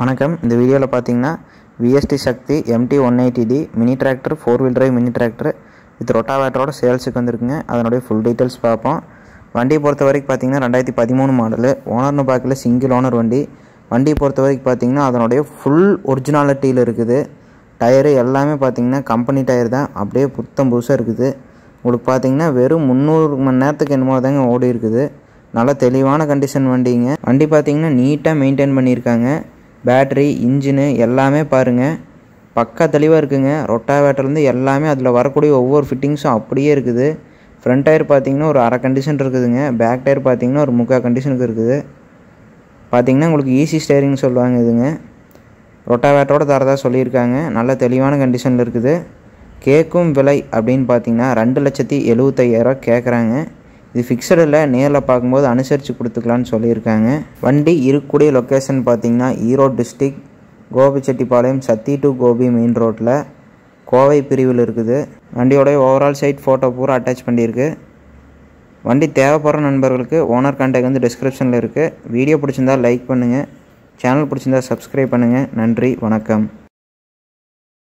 வணக்கம் இந்த வீடியோவில் பார்த்தீங்கன்னா VST Shakti MT one eighty D mini tractor four wheel drive mini tractor with ரொட்டாவேட்டரோட சேல்ஸுக்கு வந்திருக்குங்க அதனுடைய ஃபுல் டீட்டெயில்ஸ் பார்ப்போம் வண்டியை பொறுத்த வரைக்கும் பார்த்தீங்கன்னா ரெண்டாயிரத்தி பதிமூணு மாடலு ஓனர்னு பார்க்கல சிங்கிள் ஓனர் வண்டி வண்டியை பொறுத்த வரைக்கும் பார்த்தீங்கன்னா அதனுடைய ஃபுல் ஒரிஜினாலிட்டியில் இருக்குது டயரு எல்லாமே பார்த்தீங்கன்னா கம்பெனி டயர் தான் அப்படியே புத்தம் புதுசாக இருக்குது உங்களுக்கு பார்த்தீங்கன்னா வெறும் முந்நூறு மணி நேரத்துக்கு என்னமோ தாங்க ஓடி இருக்குது நல்ல தெளிவான கண்டிஷன் வண்டிங்க வண்டி பார்த்தீங்கன்னா நீட்டாக மெயின்டைன் பண்ணியிருக்காங்க பேட்ரி இன்ஜினு எல்லாமே பாருங்கள் பக்கா தெளிவாக இருக்குங்க ரொட்டாவேட்டர்லேருந்து எல்லாமே அதில் வரக்கூடிய ஒவ்வொரு ஃபிட்டிங்ஸும் அப்படியே இருக்குது ஃப்ரண்ட் டயர் பார்த்தீங்கன்னா ஒரு அரை கண்டிஷன் இருக்குதுங்க பேக் டயர் பார்த்தீங்கன்னா ஒரு முக்கால் கண்டிஷனுக்கு இருக்குது பார்த்தீங்கன்னா உங்களுக்கு ஈஸி ஸ்டேரிங் சொல்லுவாங்க இதுங்க ரொட்டாவேட்டரோட தரதாக சொல்லியிருக்காங்க நல்ல தெளிவான கண்டிஷனில் இருக்குது கேட்கும் விலை அப்படின்னு பார்த்தீங்கன்னா ரெண்டு லட்சத்தி எழுபத்தையாயிரரூவா கேட்குறாங்க இது ஃபிக்ஸடு இல்லை நேரில் பார்க்கும்போது அனுசரித்து கொடுத்துக்கலான்னு சொல்லியிருக்காங்க வண்டி இருக்கக்கூடிய லொக்கேஷன் பார்த்தீங்கன்னா Erode district Gobichettipalayam Sathy to Gobi main ரோட்டில் கோவை பிரிவில் இருக்குது வண்டியோடைய ஓவரால் சைட் ஃபோட்டோ பூரா அட்டாச் பண்ணியிருக்கு வண்டி தேவைப்படுற நண்பர்களுக்கு ஓனர் கான்டாக்ட் வந்து டிஸ்கிரிப்ஷனில் இருக்குது வீடியோ பிடிச்சிருந்தா லைக் பண்ணுங்கள் சேனல் பிடிச்சிருந்தா சப்ஸ்கிரைப் பண்ணுங்கள் நன்றி வணக்கம்